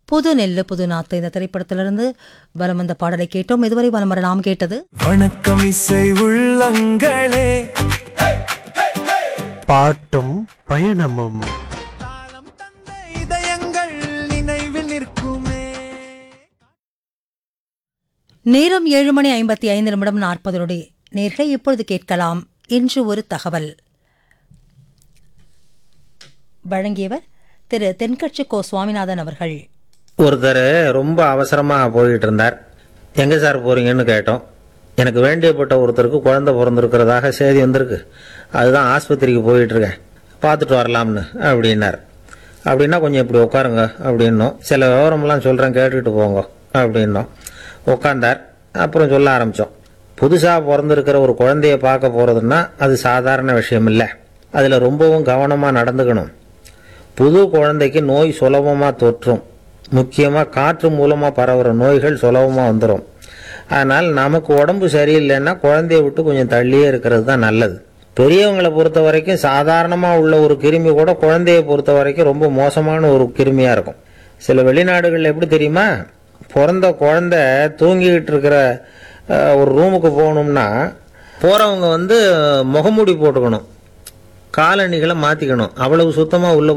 புது நெல்லு புது நாத்து இந்த திரைப்படத்திலிருந்து வலம் வந்த பாடலை கேட்டோம் இதுவரை வலம் வர நாம் கேட்டது வணக்கம் இசை உள்ளங்களே பாட்டும் பயணமும் தாளம் தந்த இதயங்கள் நினைவில் நிற்குமே நேரம் ஏழு மணி ஐம்பத்தி ஐந்து நிமிடம் நாற்பது நொடி நேர்களை இப்பொழுது கேட்கலாம் இன்று ஒரு தகவல் வழங்கியவர் திரு தென்கட்சி கோ சுவாமிநாதன் அவர்கள் ஒருத்தர் ரொம்ப அவசரமாக போய்கிட்டு இருந்தார் எங்கே சார் போகிறீங்கன்னு கேட்டோம் எனக்கு வேண்டியப்பட்ட ஒருத்தருக்கு குழந்தை பிறந்திருக்கிறதாக செய்தி வந்திருக்கு அதுதான் ஆஸ்பத்திரிக்கு போயிட்டு இருக்கேன் பார்த்துட்டு வரலாம்னு அப்படின்னார் அப்படின்னா கொஞ்சம் இப்படி உட்காருங்க அப்படின்னோம் சில விவரம்லாம் சொல்கிறேன் கேட்டுக்கிட்டு போங்க அப்படின்னோம் உட்காந்தார் அப்புறம் சொல்ல ஆரம்பித்தோம் புதுசாக பிறந்திருக்கிற ஒரு குழந்தைய பார்க்க போகிறதுன்னா அது சாதாரண விஷயம் இல்லை அதில் ரொம்பவும் கவனமாக நடந்துக்கணும் புது குழந்தைக்கு நோய் சுலபமாக தொற்றும் முக்கியமாக காற்று மூலமாக பரவுற நோய்கள் சுலபமாக வந்துடும் அதனால் நமக்கு உடம்பு சரியில்லைன்னா குழந்தைய விட்டு கொஞ்சம் தள்ளியே இருக்கிறது தான் நல்லது பெரியவங்களை பொறுத்த வரைக்கும் சாதாரணமாக உள்ள ஒரு கிருமி கூட குழந்தைய பொறுத்த வரைக்கும் ரொம்ப மோசமான ஒரு கிருமியாக இருக்கும் சில வெளிநாடுகளில் எப்படி தெரியுமா பிறந்த குழந்தை தூங்கிக்கிட்டு இருக்கிற அஹ், ஒரு ரூமுக்கு போகணும்னா போகிறவங்க வந்து முகமூடி போட்டுக்கணும் காலணிகளை மாற்றிக்கணும் அவ்வளவு சுத்தமாக உள்ள போய்